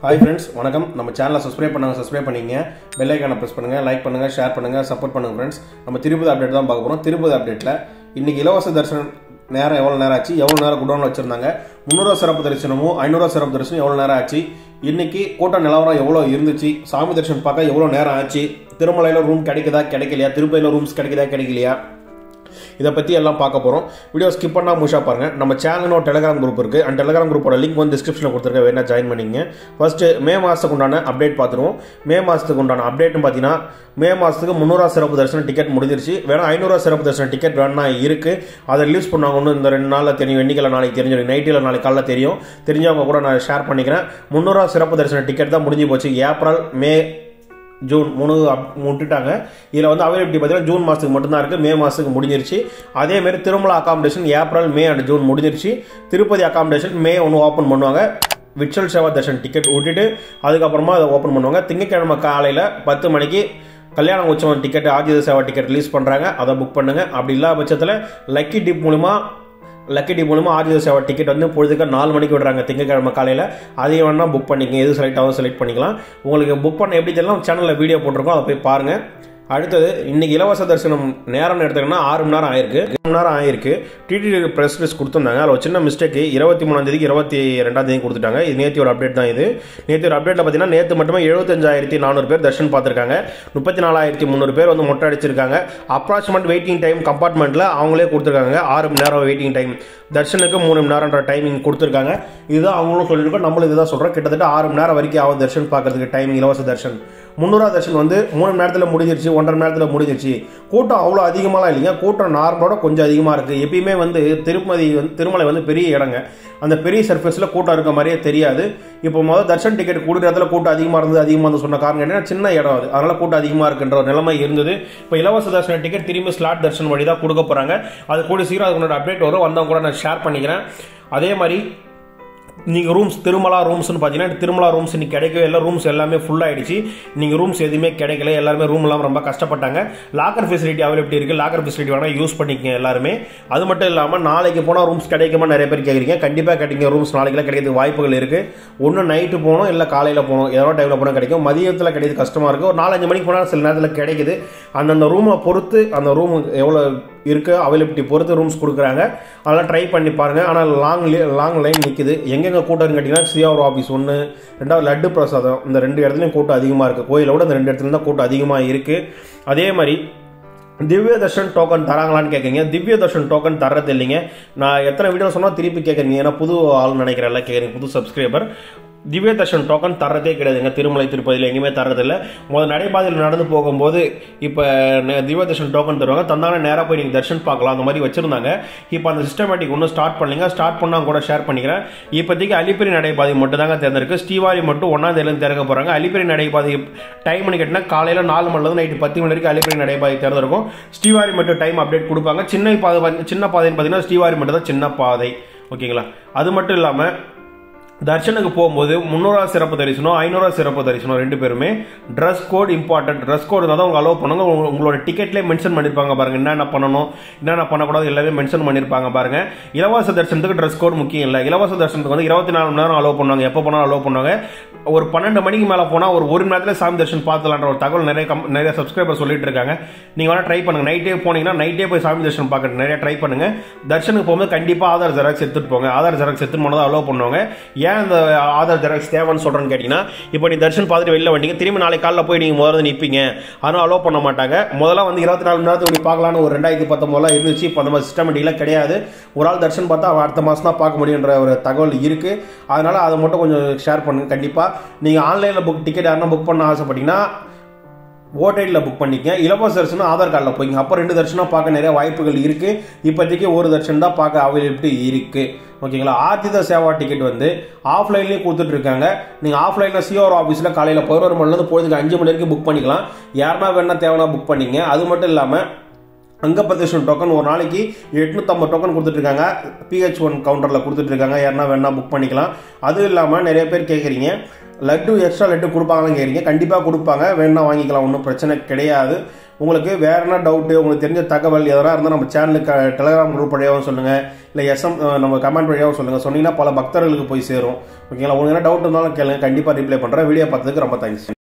hi friends வணக்கம் நம்ம சேனலை சப்ஸ்கிரைப் பண்ணாங்க சப்ஸ்கிரைப் பண்ணிங்க பெல் ஐக்கானை ப்ரெஸ் பண்ணுங்க லைக் பண்ணுங்க ஷேர் பண்ணுங்க சப்போர்ட் பண்ணுங்க ஃப்ரெண்ட்ஸ் நம்ம திருப்பதி அப்டேட் தான் பார்க்க போகிறோம் திருப்பதி அப்டேட்டில் இன்னைக்கு இலவச தரிசனம் நேரம் எவ்வளோ நேரம் ஆச்சு எவ்வளோ நேரம் குடோனில் வச்சிருந்தாங்க முந்நூறுவா சிறப்பு தரிசனமும் ஐநூறுவா சிறப்பு தரிசனம் எவ்வளோ நேரம் ஆச்சு இன்னைக்கு கூட்ட நிலவரம் எவ்வளோ இருந்துச்சு சாமி தரிசனம் பார்க்க எவ்வளோ நேரம் ஆச்சு திருமலையில் ரூம் கிடைக்குதா கிடைக்கலையா திருப்பதியில் ரூம்ஸ் கிடைக்குதா கிடைக்கலையா இதை பற்றி எல்லாம் பார்க்க போகிறோம் வீடியோ ஸ்கிப் பண்ணால் முஷா பாருங்க நம்ம சேனல்னு ஒரு டெலிகிராம் குரூப் இருக்குது அந்த டெலிகிராம் குரூப்போட லிங்க் வந்து டிஸ்கிரிப்ஷனில் கொடுத்துருக்க வேணா ஜாயின் பண்ணிங்க ஃபர்ஸ்ட் மே மாதத்துக்கு உண்டான அப்டேட் பார்த்துருவோம் மே மாதத்துக்கு உண்டான அப்டேட்னு பார்த்தீங்கன்னா மே மாதத்துக்கு முந்நூறுவா சிறப்பு தரிசனம் டிக்கெட் முடிஞ்சிருச்சு வேணா ஐநூறுவா சிறப்பு தரிசனம் டிக்கெட் வேணா இருக்குது அதை ரிலீஸ் பண்ணாங்க ஒன்று இந்த ரெண்டு நாளில் தெரியும் வெள்ளிக்கிழமை நாளைக்கு தெரிஞ்சிடும் நைட்டில் நாளைக்கு காலைல தெரியும் தெரிஞ்சவங்க கூட நான் ஷேர் பண்ணிக்கிறேன் முந்நூறுவா சிறப்பு தரிசனம் டிக்கெட் தான் முடிஞ்சு போச்சு ஏப்ரல் மே ஜூன் மூணு அப் விட்டுட்டாங்க இதில் வந்து அவைலபிலிட்டி பார்த்தீங்கன்னா ஜூன் மாதத்துக்கு மட்டும்தான் இருக்குது மே மாதத்துக்கு முடிஞ்சிருச்சு அதேமாரி Tirumala accommodation April May and June முடிஞ்சிருச்சு திருப்பதி அகாமடேஷன் மே ஒன்று ஓப்பன் பண்ணுவாங்க விட்சல் சேவா தர்ஷன் டிக்கெட் விட்டுட்டு அதுக்கப்புறமா அதை ஓப்பன் பண்ணுவாங்க திங்கட்கிழமை காலையில் பத்து மணிக்கு கல்யாண உற்சவம் டிக்கெட் ஆஜித சேவா டிக்கெட் ரிலீஸ் பண்ணுறாங்க அதை புக் பண்ணுங்கள் அப்படி இல்லாத பட்சத்தில் லக்கி டிப் மூலிமா லக்கி டி மூலமாக ஆர்ஜித சேவா டிக்கெட் வந்து பொழுதுக்கு நாலு மணிக்கு விடுறாங்க திங்கக்கிழமை காலையில் அதையும் வேணால் புக் பண்ணிக்கங்க எது செலக்ட் ஆகும் செலக்ட் பண்ணிக்கலாம் உங்களுக்கு புக் பண்ண எப்படி தெரியலாம் சேனலில் வீடியோ போட்டிருக்கோம் அதை போய் பாருங்கள் அடுத்தது இன்னைக்கு இலவச தரிசனம் நேரம் எடுத்துக்கிட்டோம்னா ஆறு மணி நேரம் ஆயிருக்கு ஆறு மணி நேரம் ஆயிருக்கு டிடி ப்ரெஸ் ரிலீஸ் கொடுத்துருந்தாங்க அதில் ஒரு சின்ன மிஸ்டேக் இருபத்தி மூணாம் தேதிக்கு இருபத்தி ரெண்டாம் தேதி கொடுத்துட்டாங்க இது நேத்தியோட அப்டேட் தான் இது நேத்தியோட அப்டேட்டில் பார்த்தீங்கன்னா நேற்று மட்டுமே எழுபத்தஞ்சாயிரத்தி நானூறு பேர் தர்ஷன் பார்த்துருக்காங்க முப்பத்தி நாலாயிரத்தி முந்நூறு பேர் வந்து மொட்டை அடிச்சிருக்காங்க அப்ராக்சிமேட் வெயிட்டிங் டைம் கம்பார்ட்மெண்ட்டில் அவங்களே கொடுத்துருக்காங்க ஆறு மணி நேரம் வெயிட்டிங் டைம் தர்ஷனுக்கு மூணு மணி நேரம்ன்ற டைமிங் கொடுத்துருக்காங்க இதுதான் அவங்களும் சொல்லியிருக்கோம் நம்மளும் இதுதான் சொல்கிறோம் கிட்டத்தட்ட ஆறு மணி நேரம் வரைக்கும் ஆகும் தர்ஷன் பார்க்கறதுக்கு டைம் இலவச தர்ஷன் முந்நூறுவா தர்ஷன் வந்து மூணு மணி நேரத்தில் முடிஞ்சிருச்சு ஒன்றரை மணி நேரத்தில் முடிஞ்சிருச்சு கூட்டம் அவ்வளோ அதிகமாலாம் இல்லைங்க கூட்டம் நார்மலோட கொஞ்சம் அதிகமாக இருக்குது எப்பயுமே வந்து திருப்பதி வந்து திருமலை வந்து பெரிய இடங்க அந்த பெரிய சர்ஃபேஸில் கூட்டம் இருக்க மாதிரியே தெரியாது இப்போ முதல் தர்ஷன் டிக்கெட் கொடுக்குற இடத்துல கூட்டம் அதிகமாக இருந்தது அதிகமாக இருந்து சொன்ன காரணம் என்னன்னா சின்ன இடம் அது அதனால கூட்டம் அதிகமாக இருக்குன்ற ஒரு நிலைமை இருந்தது இப்போ இலவச தர்ஷன டிக்கெட் திரும்பி ஸ்லாட் தர்ஷன் வழி தான் கொடுக்க போகிறாங்க அது கூட சீக்கிரம் அதுக்கு அப்டேட் வரும் வந்தவங்க கூட நான் ஷேர் பண்ணிக்கிறேன் அதே மாதிரி நீங்கள் ரூம்ஸ் திருமலா ரூம்ஸ்னு பார்த்தீங்கன்னா திருமலா ரூம்ஸ் இன்னைக்கு கிடைக்கவே இல்லை ரூம்ஸ் எல்லாமே ஃபுல் ஆயிடுச்சு நீங்கள் ரூம்ஸ் எதுவுமே கிடைக்கல எல்லாருமே ரூம் எல்லாம் ரொம்ப கஷ்டப்பட்டாங்க லாக்கர் ஃபெசிலிட்டி அவைலபிலிட்டி இருக்குது லாக்கர் ஃபெசிலிட்டி வேணால் யூஸ் பண்ணிக்கங்க எல்லாருமே அது மட்டும் இல்லாமல் நாளைக்கு போனால் ரூம்ஸ் கிடைக்குமா நிறைய பேர் கேட்குறீங்க கண்டிப்பாக கிடைக்கும் ரூம்ஸ் நாளைக்கெல்லாம் கிடைக்கிறதுக்கு வாய்ப்புகள் இருக்குது ஒன்று நைட்டு போகணும் இல்லை காலையில் போகணும் எவ்வளோ டைமில் போனால் கிடைக்கும் மதியத்தில் கிடைக்கிறது கஷ்டமாக இருக்குது ஒரு நாலஞ்சு மணிக்கு போனால் சில நேரத்தில் கிடைக்குது அந்தந்த ரூமை பொறுத்து அந்த ரூம் எவ்வளோ இருக்குது அவைலபிலிட்டி பொறுத்து ரூம்ஸ் கொடுக்குறாங்க அதெல்லாம் ட்ரை பண்ணி பாருங்கள் ஆனால் லாங் லாங் லைன் நிற்குது எங்கெங்கே கூட்டம்னு கேட்டிங்கன்னா சிஆர் ஆஃபீஸ் ஒன்று ரெண்டாவது லட்டு பிரசாதம் இந்த ரெண்டு இடத்துலையும் கூட்டம் அதிகமாக இருக்குது கோயிலோட இந்த ரெண்டு இடத்துல தான் கூட்டம் அதிகமாக இருக்குது அதே மாதிரி திவ்ய தர்ஷன் டோக்கன் தராங்களான்னு கேட்குறீங்க திவ்ய தர்ஷன் டோக்கன் தர்றது இல்லைங்க நான் எத்தனை வீடியோ சொன்னால் திருப்பி கேட்குறீங்க ஏன்னா புது ஆள் நினைக்கிறேன்ல கேட்குறீங்க புது சப்ஸ்கிரைபர் திவ்ய தர்ஷன் டோக்கன் தரதே கிடையாதுங்க திருமலை திருப்பதியில் எங்கேயுமே தரதில்லை முதல் நடைபாதையில் நடந்து போகும்போது இப்போ திவ்ய தர்ஷன் டோக்கன் தருவாங்க தந்தாங்க நேராக போய் நீங்கள் தர்ஷன் பார்க்கலாம் அந்த மாதிரி வச்சிருந்தாங்க இப்போ அந்த சிஸ்டமேட்டிக் ஒன்றும் ஸ்டார்ட் பண்ணலீங்க ஸ்டார்ட் பண்ணால் கூட ஷேர் பண்ணிக்கிறேன் இப்போதைக்கு அலிப்பிரி நடைபாதை மட்டும் தாங்க தேர்ந்தெடுக்கு ஸ்ரீவாரி மட்டும் ஒன்றாம் தேதியிலேருந்து திறக்க போகிறாங்க அலிப்பிரி நடைபாதை டைம்னு கேட்டிங்கன்னா காலையில் நாலு மணிலேருந்து நைட்டு பத்து மணி வரைக்கும் அலிப்பிரி நடைபாதை திறந்திருக்கும் ஸ்ரீவாரி மட்டும் டைம் அப்டேட் கொடுப்பாங்க சின்ன பாதை சின்ன பாதைன்னு பார்த்தீங்கன்னா ஸ்ரீவாரி மட்டும் தான் சின்ன பாதை ஓகேங்களா அது மட்டும் இல்லாமல் தர்ஷனுக்கு போகும்போது முந்நூறுவா சிறப்பு தரிசனம் ஐநூறுவா சிறப்பு தரிசனம் ரெண்டு பேருமே dress code important dress code தான் அவங்க அலோவ் பண்ணுங்க உங்க- உங்களோட டிக்கெட்லேயே மென்ஷன் பண்ணியிருப்பாங்க பாருங்க என்னென்ன பண்ணணும் என்னென்ன பண்ணக்கூடாது எல்லாமே மென்ஷன் பண்ணியிருப்பாங்க பாருங்க இலவச தரிசனத்துக்கு ட்ரெஸ் கோட் முக்கியம் இல்லை இலவச தரிசனத்துக்கு வந்து இருபத்தி நாலு மணி நேரம் அலோவ் பண்ணுவாங்க எப்போ போனாலும் அலோவ் பண்ணுவாங்க ஒரு பன்னெண்டு மணிக்கு மேலே போனால் ஒரு ஒரு மணி நேரத்தில் சாமி தரிசனம் பார்த்துலான்ற ஒரு தகவல் நிறைய கம் நிறைய சப்ஸ்கிரைபர் சொல்லிட்டு இருக்காங்க நீங்கள் வேணால் ட்ரை பண்ணுங்க நைட்டே போனீங்கன்னா நைட்டே போய் சாமி தரிசனம் பார்க்க நிறைய ட்ரை பண்ணுங்க தர்ஷனுக்கு போகும்போது கண்டிப்பாக ஆதார் ஜெராக்ஸ் எடுத்துட்டு போங்க ஆதார் ஜெராக்ஸ் எடுத்துட்டு போனதை அலோவ் பண்ணுவாங்க ஏன் இந்த ஆதார் ஜெராக்ஸ் தேவைன்னு சொல்கிறேன்னு கேட்டிங்கன்னா இப்போ நீ தர்ஷன் பார்த்துட்டு வெளில வந்தீங்க திரும்பி நாளைக்கு காலைல போய் நீங்கள் முதல்ல நிற்பீங்க அதனால் அலோவ் பண்ண மாட்டாங்க முதல்ல வந்து இருபத்தி நாலு மணி நேரத்துக்கு இப்படி பார்க்கலான்னு ஒரு ரெண்டாயிரத்தி பத்தொம்போதுலாம் இருந்துச்சு இப்போ அந்த மாதிரி சிஸ்டமேட்டிக்லாம் கிடையாது ஒரு ஆள் தர்ஷன் பார்த்தா அவன் அடுத்த மாதம் தான் பார்க்க முடியுன்ற ஒரு தகவல் இருக்குது அதனால் அதை மட்டும் கொஞ்சம் ஷேர் பண்ணுங்க கண்டிப்பாக நீங்கள் ஆன்லைனில் புக் டிக்கெட் யாருன்னா புக் பண்ண ஆசைப்பட்டீங்கன்னா ஓட்டையில் புக் பண்ணிக்கங்க இலவச தரிசனம் ஆதார் கார்டில் போய்ங்க அப்போ ரெண்டு தரிசனம் பார்க்க நிறைய வாய்ப்புகள் இருக்குது இப்போதைக்கு ஒரு தரிசனம் தான் பார்க்க அவைலபிலிட்டி இருக்குது ஓகேங்களா ஆர்த்தித சேவா டிக்கெட் வந்து ஆஃப்லைன்லேயும் கொடுத்துட்டு இருக்காங்க நீங்கள் ஆஃப்லைனில் சிஓஆர் ஆஃபீஸில் காலையில் பதினோரு மணிலேருந்து பொழுதுக்கு அஞ்சு மணி வரைக்கும் புக் பண்ணிக்கலாம் யாருன்னா வேணா தேவைன்னா புக் பண்ணிங்க அது மட்டும் இல்லாமல் அங்க பிரதேசம் டோக்கன் ஒரு நாளைக்கு எட்நூத்தம்பது டோக்கன் கொடுத்துட்ருக்காங்க பிஹெச் ஒன் கவுண்டரில் கொடுத்துட்ருக்காங்க யாருன்னா வேணா புக் பண்ணிக்கலாம் அதுவும் இல்லாமல் நிறைய பேர் கேட்குறீங்க லட்டு எக்ஸ்ட்ரா லட்டு கொடுப்பாங்கன்னு கேட்குறீங்க கண்டிப்பாக கொடுப்பாங்க வேணா வாங்கிக்கலாம் ஒன்றும் பிரச்சனை கிடையாது உங்களுக்கு வேற என்ன டவுட்டு உங்களுக்கு தெரிஞ்ச தகவல் எதனா இருந்தால் நம்ம சேனலுக்கு டெலிகிராம் குரூப் வழியாகவும் சொல்லுங்கள் இல்லை எஸ்எம் நம்ம கமெண்ட் வழியாகவும் சொல்லுங்கள் சொன்னீங்கன்னா பல பக்தர்களுக்கு போய் சேரும் ஓகேங்களா உங்களுக்கு என்ன டவுட் இருந்தாலும் கேளுங்க கண்டிப்பாக ரிப்ளை பண்ணுறேன் வீடியோ பார்த்ததுக்கு ரொம்ப தேங்க்ஸ்